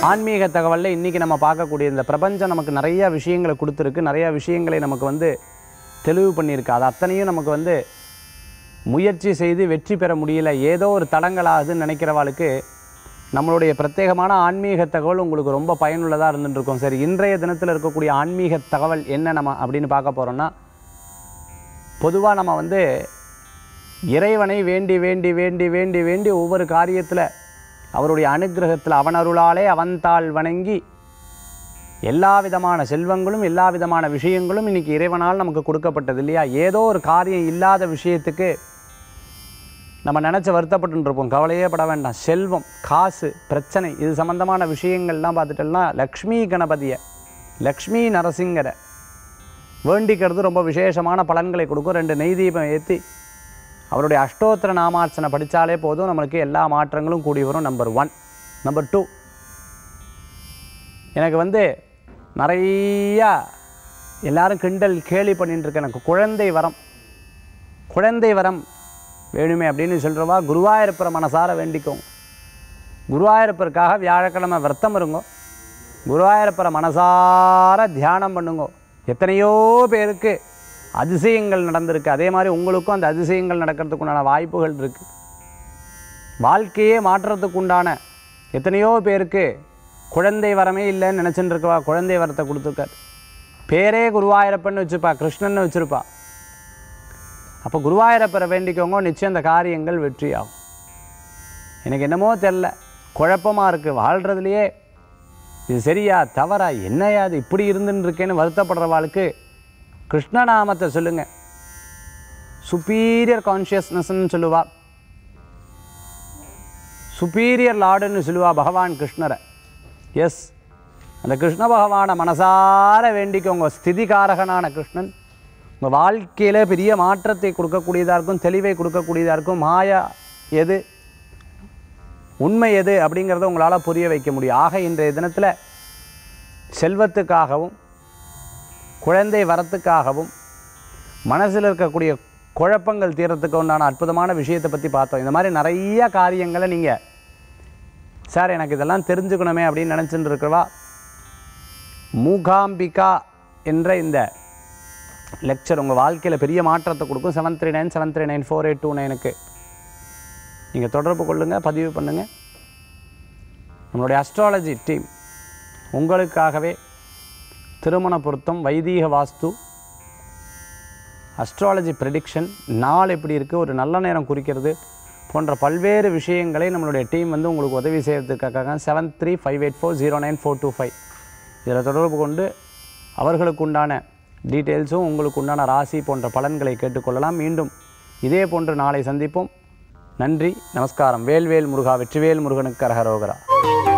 ஆன்மீக தகவலில் இன்றைக்கி நம்ம பார்க்கக்கூடிய இந்த பிரபஞ்சம் நமக்கு நிறைய விஷயங்களை கொடுத்துருக்கு நிறையா விஷயங்களை நமக்கு வந்து தெளிவு பண்ணியிருக்கு அது அத்தனையும் நமக்கு வந்து முயற்சி செய்து வெற்றி பெற முடியல ஏதோ ஒரு தடங்களாகுதுன்னு நினைக்கிறவாளுக்கு நம்மளுடைய பிரத்யேகமான ஆன்மீக தகவல் உங்களுக்கு ரொம்ப பயனுள்ளதாக இருந்துட்டு இருக்கும் சரி இன்றைய தினத்தில் இருக்கக்கூடிய ஆன்மீக தகவல் என்ன நம்ம அப்படின்னு பார்க்க போகிறோம்னா பொதுவாக நம்ம வந்து இறைவனை வேண்டி வேண்டி வேண்டி வேண்டி வேண்டி ஒவ்வொரு காரியத்தில் அவருடைய அனுக்கிரகத்தில் அவன் அருளாலே அவன்தாள் வணங்கி எல்லா விதமான செல்வங்களும் எல்லா விதமான விஷயங்களும் இன்னைக்கு இறைவனால் நமக்கு கொடுக்கப்பட்டது இல்லையா ஏதோ ஒரு காரியம் இல்லாத விஷயத்துக்கு நம்ம நினச்சி வருத்தப்பட்டு இருப்போம் கவலையே பட வேண்டாம் செல்வம் காசு பிரச்சனை இது சம்பந்தமான விஷயங்கள்லாம் பார்த்துட்டோம்னா லக்ஷ்மி கணபதியை லக்ஷ்மி நரசிங்கரை வேண்டிக்கிறது ரொம்ப விசேஷமான பலன்களை கொடுக்கும் ரெண்டு நெய் தீபம் ஏற்றி அவருடைய அஷ்டோத்திர நாமார்ச்சனை படித்தாலே போதும் நம்மளுக்கு எல்லா மாற்றங்களும் கூடி வரும் நம்பர் ஒன் நம்பர் டூ எனக்கு வந்து நிறையா எல்லாரும் கிண்டல் கேலி பண்ணிட்டு இருக்கேன் எனக்கு குழந்தை வரம் குழந்தை வரம் வேணுமே அப்படின்னு சொல்கிறவா குருவாயூரப்பரை மனசார வேண்டிக்கோங்க குருவாயூரப்பருக்காக வியாழக்கிழமை விரதம் இருங்கோ குருவாயூரப்பரை மனசார தியானம் பண்ணுங்க எத்தனையோ பேருக்கு அதிசயங்கள் நடந்திருக்கு அதே மாதிரி உங்களுக்கும் அந்த அதிசயங்கள் நடக்கிறதுக்கு உண்டான வாய்ப்புகள் இருக்குது வாழ்க்கையே மாற்றுறதுக்கு உண்டான எத்தனையோ பேருக்கு குழந்தை வரமே இல்லைன்னு நினச்சிட்டு இருக்கவா குழந்தை வரத்தை கொடுத்துருக்காரு பேரே குருவாயூரப்பன்னு வச்சுப்பா கிருஷ்ணன்னு வச்சுருப்பா அப்போ குருவாயூரப்பரை வேண்டிக்கோங்க நிச்சயம் அந்த காரியங்கள் வெற்றியாகும் எனக்கு என்னமோ தெரில குழப்பமாக இருக்குது வாழ்கிறதுலையே இது சரியா தவறா என்னையா அது இப்படி இருந்துன்னு இருக்கேன்னு வருத்தப்படுறவாளுக்கு கிருஷ்ணநாமத்தை சொல்லுங்கள் சுப்பீரியர் கான்ஷியஸ்னஸ்ன்னு சொல்லுவா சுப்பீரியர் லார்டுன்னு சொல்லுவா பகவான் கிருஷ்ணரை எஸ் அந்த கிருஷ்ண பகவானை மனசார வேண்டிக்கோங்க ஸ்திதிகாரகனான கிருஷ்ணன் உங்கள் வாழ்க்கையில் பெரிய மாற்றத்தை கொடுக்கக்கூடியதாக இருக்கும் தெளிவை கொடுக்கக்கூடியதாக இருக்கும் மாயா எது உண்மை எது அப்படிங்கிறத உங்களால் புரிய வைக்க முடியும் ஆக இன்றைய தினத்தில் செல்வத்துக்காகவும் குழந்தை வரத்துக்காகவும் மனசில் இருக்கக்கூடிய குழப்பங்கள் தீரத்துக்கு உண்டான அற்புதமான விஷயத்தை பற்றி பார்த்தோம் இந்த மாதிரி நிறைய காரியங்களை நீங்கள் சார் எனக்கு இதெல்லாம் தெரிஞ்சுக்கணுமே அப்படின்னு நினச்சிட்டு இருக்கிறவா மூகாம்பிகா என்ற இந்த லெக்சர் உங்கள் வாழ்க்கையில் பெரிய மாற்றத்தை கொடுக்கும் seven three nine seven three nine four eight two நைனுக்கு நீங்கள் தொடர்பு கொள்ளுங்கள் பதிவு பண்ணுங்கள் நம்மளுடைய அஸ்ட்ராலஜி டீம் உங்களுக்காகவே திருமண பொருத்தம் வைதீக வாஸ்து அஸ்ட்ராலஜி ப்ரெடிக்ஷன் நாள் எப்படி இருக்குது ஒரு நல்ல நேரம் குறிக்கிறது போன்ற பல்வேறு விஷயங்களை நம்மளுடைய டீம் வந்து உங்களுக்கு உதவி செய்கிறதுக்காக seven three five eight four zero nine four two five இதில் தொடர்பு கொண்டு அவர்களுக்கு உண்டான டீட்டெயில்ஸும் உங்களுக்கு உண்டான ராசி போன்ற பலன்களை கேட்டுக்கொள்ளலாம் மீண்டும் இதே போன்று நாளை சந்திப்போம் நன்றி நமஸ்காரம் வேல்வேல் முருகா வெற்றிவேல் முருகனுக்கு அரகரோகரா